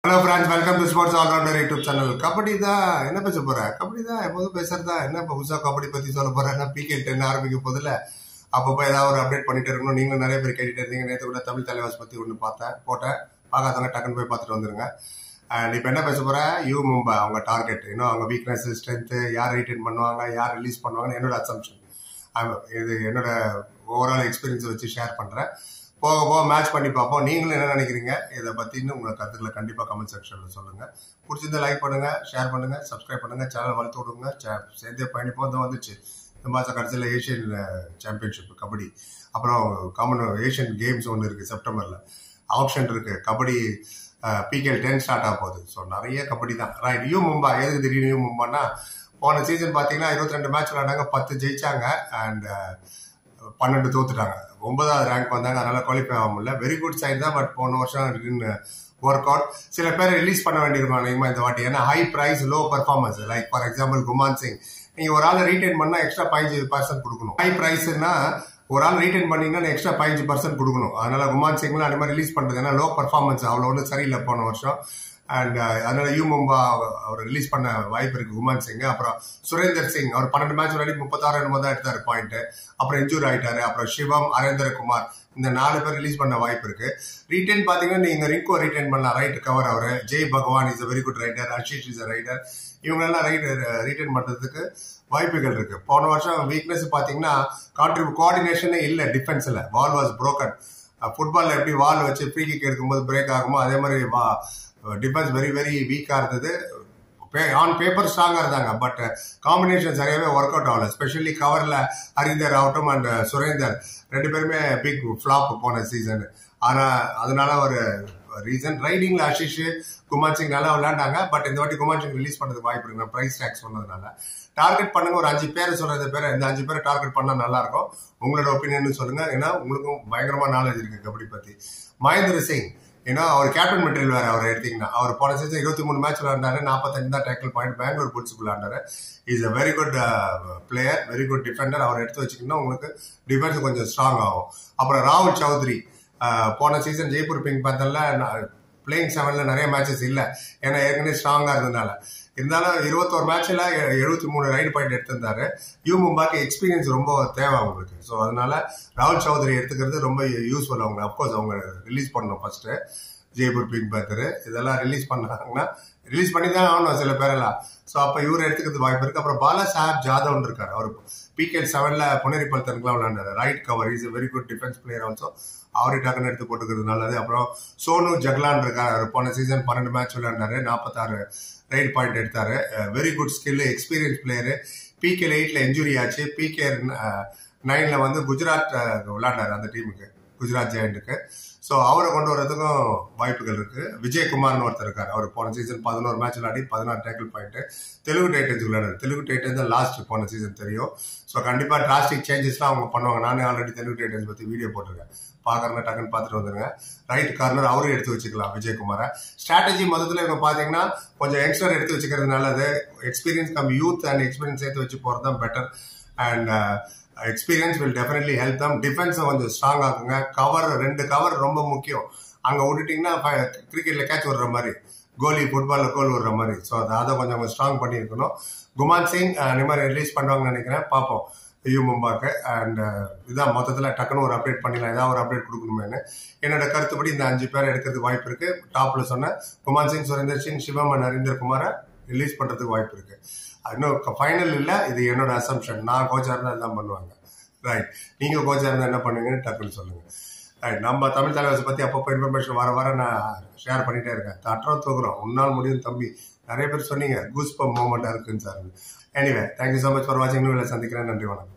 hello friends welcome to sports allrounder YouTube channel kabaddi தான் என்ன பேச போற கபடி தான் எப்போதும் பேசுறதா என்ன இப்போ புதுசாக கபடி பத்தி சொல்ல போறேன்னா பிகே டென் ஆரம்பிக்க போதில் அப்பப்போ ஏதாவது ஒரு அப்டேட் பண்ணிட்டு இருக்கணும் நீங்களும் நிறைய பேர் கேட்டுட்டு இருந்தீங்க நேற்று கூட தமிழ் தலைவாஸ் பத்தி ஒன்று பார்த்தேன் போட்டேன் பார்க்காதவங்க டக்குன்னு போய் பார்த்துட்டு வந்துருங்க அண்ட் இப்போ என்ன பேச போறேன் யூ மும்பை அவங்க டார்கெட் இன்னும் அவங்க வீக்னஸ் ஸ்ட்ரென்த்து யார் ரீட்டைன் பண்ணுவாங்க யார் ரிலீஸ் பண்ணுவாங்கன்னு என்னோட அசம்ஷன் இது என்னோட ஓவரால் எக்ஸ்பீரியன்ஸ் வச்சு ஷேர் பண்றேன் போக போக மேட்ச் பண்ணி பார்ப்போம் நீங்களும் என்ன நினைக்கிறீங்க இதை பத்தின்னு உங்களை கருத்துக்களை கண்டிப்பா கமெண்ட் செக்ஷன்ல சொல்லுங்க பிடிச்சிருந்தா லைக் பண்ணுங்க ஷேர் பண்ணுங்க சப்ஸ்கிரைப் பண்ணுங்க சேனல் வளர்த்து விடுங்க சே- சேர்ந்தே பயணிப்போம் தான் வந்துச்சு இந்த மாதம் கடைசியில் ஏஷியன் சாம்பியன்ஷிப் கபடி அப்புறம் காமன் ஏஷியன் கேம்ஸ் ஒன்று இருக்கு செப்டம்பர்ல ஆப்ஷன் இருக்கு கபடி பிகேஎல் டென் ஸ்டார்ட் ஆக போகுது ஸோ நிறைய கபடி தான் ரைட் யூ மும்பா எதுக்கு திடீர்னு யூ மும்பான்னா போன சீசன் பார்த்தீங்கன்னா இருபத்தி ரெண்டு மேட்ச் விளையாண்டாங்க பத்து ஜெயிச்சாங்க அண்ட் பன்னெண்டு தோத்துட்டாங்க ஒன்பதாவது ரேங்க் வந்தாங்க அதனால குவாலிஃபை ஆக முடியல வெரி குட் சைடு தான் பட் போன வருஷம் ஒர்க் அவுட் சில பேர் ரிலீஸ் பண்ண வேண்டியிருக்கும் அதிகமாக இந்த வாட்டி ஏன்னா high price low performance like for example குமான் சிங் நீங்க ஒரு ஆளை ரீடைன் பண்ணா எக்ஸ்ட்ரா பதினஞ்சு பர்சன்ட் கொடுக்கணும் ஹை பிரைஸ்னா ஒரு ஆள் ரீடைன் பண்ணீங்கன்னா எக்ஸ்ட்ரா பதினஞ்சு பர்சன்ட் கொடுக்கணும் அதனால குமான் சிங்லாம் அந்த மாதிரி ரிலீஸ் பண்றது ஏன்னா லோ பர்ஃபார்மன்ஸ் அவ்வளோ ஒன்றும் சரியில்லை போன வருஷம் அண்ட் அதனால யூ மும்பா அவர் ரிலீஸ் பண்ண வாய்ப்பு இருக்கு குமான் சிங் அப்புறம் சுரேந்தர் சிங் அவர் பன்னெண்டு மேட்ச் விளையாடி முப்பத்தாறு என்னமோ தான் எடுத்தாரு பாயிண்ட் அப்புறம் இன்ஜூர் ஆயிட்டாரு அப்புறம் சிவம் அரேந்தர் குமார் இந்த நாலு பேர் ரிலீஸ் பண்ண வாய்ப்பு இருக்கு ரீட்டைன் பாத்தீங்கன்னா நீங்க ரிங்கோ ரீட்டைன் பண்ணலாம் ரைட் கவர் அவரு Jai Bhagwan is a very good raider Ashish is raider இவங்களெல்லாம் ரைட் ரீட்டைன் பண்றதுக்கு வாய்ப்புகள் இருக்கு போன வருஷம் வீக்னஸ் பாத்தீங்கன்னா கான்ட்ரிபியூ கோஆர்டினேஷனே இல்ல டிஃபென்ஸ்ல வால் வாஸ் broken ஃபுட்பால்ல எப்படி வால் வச்சு ஃப்ரீ கிக் எடுக்கும்போது பிரேக் ஆகுமோ அதே மாதிரி டிஃபென்ஸ் வெரி வெரி வீக்கா இருந்தது ஆன் பேப்பர் ஸ்ட்ராங்கா இருந்தாங்க பட் காம்பினேஷன் சரியாவே ஒர்க் அவுட் ஆகல ஸ்பெஷலி கவர்ல ஹரிந்தர் ஆகட்டும் அண்ட் சுரேந்தர் ரெண்டு பேருமே பிக் ஃபிளாப் போன சீசன் ஆனா அதனால ஒரு ரீசன் ரைடிங்ல ஆஷிஷ் குமார் சிங் நல்லா விளையாண்டாங்க பட் இந்த வாட்டி குமார் சிங் ரிலீஸ் பண்ணதுக்கு வாய்ப்பு இருக்கு பிரைஸ் டேக்ஸ் சொன்னதுனால டார்கெட் பண்ணுங்க ஒரு அஞ்சு பேர் சொல்றது பேர் இந்த அஞ்சு பேரை டார்கெட் பண்ணா நல்லா இருக்கும் உங்களோட ஒப்பீனியன் சொல்லுங்க ஏன்னா உங்களுக்கும் பயங்கரமா நாலேஜ் இருக்கு கபடி பத்தி மகேந்திர சிங் ஏன்னா அவர் கேப்டன் மெட்டீரியல் வேற அவர் எடுத்தீங்கன்னா அவர் போன சீசன் இருபத்தி மூணு மேட்ச் விளையாண்டாரு நாற்பத்தஞ்சு தான் டேக்கிள் பாயிண்ட் பெங்களூர் புல்ஸ் விளையாண்டாரு is a very good player very good defender அவர் எடுத்து வச்சுக்கிட்டா உங்களுக்கு டிஃபென்ஸ் கொஞ்சம் ஸ்ட்ராங் ஆகும் அப்புறம் ராகுல் சௌத்ரி அஹ், போன சீசன் ஜெய்ப்பூர் பிங்க் பேந்தர்ல பிளேயிங் செவன்ல நிறைய மேட்சஸ் இல்ல ஏன்னா ஏற்கனவே ஸ்ட்ராங்கா இருந்ததுனால இருந்தாலும் இருபத்தோரு மேட்ச்ல எழுபத்தி மூணு ரைடு பாயிண்ட் எடுத்திருந்தாரு யூ மும்பாக்கு எக்ஸ்பீரியன்ஸ் ரொம்ப தேவை அவங்களுக்கு ஸோ அதனால ராகுல் சௌத்ரி எடுத்துக்கிறது ரொம்ப யூஸ்ஃபுல் அவங்க அப்கோர்ஸ் அவங்க ரிலீஸ் பண்ணணும் ஃபர்ஸ்ட் ஜெய்ப்பூர் பிங்க் பேத்தர் இதெல்லாம் ரிலீஸ் பண்ணாங்கன்னா ரிலீஸ் பண்ணி தான் ஆகணும் சில பேரெல்லாம் ஸோ அப்போ இவர் எடுத்துக்கிறது வாய்ப்பு இருக்கு அப்புறம் பாலா சாஹப் ஜாதவ்னு இருக்காரு அவர் பிகேட் செவன்ல புனேரி பல்தனுக்குலாம் விளையாண்டாரு right cover is very good defence player also அவரை டக்குன்னு எடுத்து போட்டுக்கிறது நல்லது அப்புறம் சோனு ஜக்லான் இருக்காரு அவர் போன சீசன் பன்னெண்டு மேட்ச் விளையாண்டாரு நாற்பத்தாறு ரைட் பாயிண்ட் எடுத்தாரு very good skill experience player PK எயிட்ல இன்ஜுரி ஆச்சு பிகே நைன்ல வந்து குஜராத் அஹ், விளையாண்டாரு அந்த டீமுக்கு குஜராத் ஜெயண்ட்டுக்கு ஸோ அவரை கொண்டு வரதுக்கும் வாய்ப்புகள் இருக்கு விஜயகுமார்னு ஒருத்தர் இருக்காரு அவர் போன சீசன் பதினோரு மேட்ச் விளையாடி பதினாறு டேக்கிள் பாயிண்ட் தெலுங்கு டைட்டன்ஸ் விளையாடாரு தெலுங்கு டைட்டன்ஸ் தான் லாஸ்ட் போன சீசன் தெரியும் ஸோ கண்டிப்பா டிராஸ்டிக் சேஞ்சஸ்லாம் அவங்க பண்ணுவாங்க நானே ஆல்ரெடி தெலுங்கு டைட்டன்ஸ் பத்தி வீடியோ போட்டிருக்கேன் பாக்குறவங்க டக்குன்னு பார்த்துட்டு வந்துருங்க ரைட் கார்னர் அவரும் எடுத்து வச்சுக்கலாம் விஜயகுமாரை ஸ்ட்ராட்டஜி மொத்தத்தில் இவங்க பாத்தீங்கன்னா கொஞ்சம் யங்ஸ்டர் எடுத்து வச்சுக்கிறது நல்லது experience come youth and experience சேர்த்து வச்சு போறது தான் better and experience will definitely help them டிஃபென்ஸை கொஞ்சம் ஸ்ட்ராங் ஆக்குங்க கவர் ரெண்டு கவர் ரொம்ப முக்கியம் அங்க விட்டுட்டீங்கன்னா கிரிக்கெட்ல கேட்ச் விடுற மாதிரி கோலி ஃபுட்பால்ல கோல் விடுற மாதிரி ஸோ அதை அதை கொஞ்சம் ஸ்ட்ராங் பண்ணியிருக்கணும் குமான் சிங் அஹ், இந்த மாதிரி ரிலீஸ் பண்ணுவாங்கன்னு நினைக்கிறேன் பார்ப்போம் யூ மும்பாக்கு அண்ட் இதான் மொத்தத்தில் டக்குன்னு ஒரு அப்டேட் பண்ணிடலாம் ஏதாவது ஒரு அப்டேட் கொடுக்கணுமேனு என்னோட கருத்துப்படி இந்த அஞ்சு பேர் எடுக்கிறதுக்கு வாய்ப்பு இருக்கு டாப்ல சொன்ன குமார் சிங் சுரேந்தர் சிங் சிவம் அண்ட் நரேந்தர் குமாரை ரிலீஸ் பண்றதுக்கு வாய்ப்பு இருக்கு இன்னும் ஃபைனல் இல்ல இது என்னோட அசம்ஷன் நான் கோச்சா இருந்தா எல்லாம் பண்ணுவாங்க ரைட் நீங்க கோச்சா இருந்தா என்ன பண்ணுவீங்கன்னு டக்குன்னு சொல்லுங்க ரைட் நம்ம தமிழ் தலைவர்ஸ் பத்தி அப்பப்போ இன்ஃபர்மேஷன் வர வர நான் ஷேர் பண்ணிட்டே இருக்கேன் தட்டுறோம் தூக்குறோம் உன்னால் முடியும் தம்பி நிறைய பேர் சொன்னீங்க கூஸ் பம் மூமெண்டா இருக்குன்னு sir anyway thank you so much for வாட்சிங் சந்திக்கிறேன் நன்றி வணக்கம்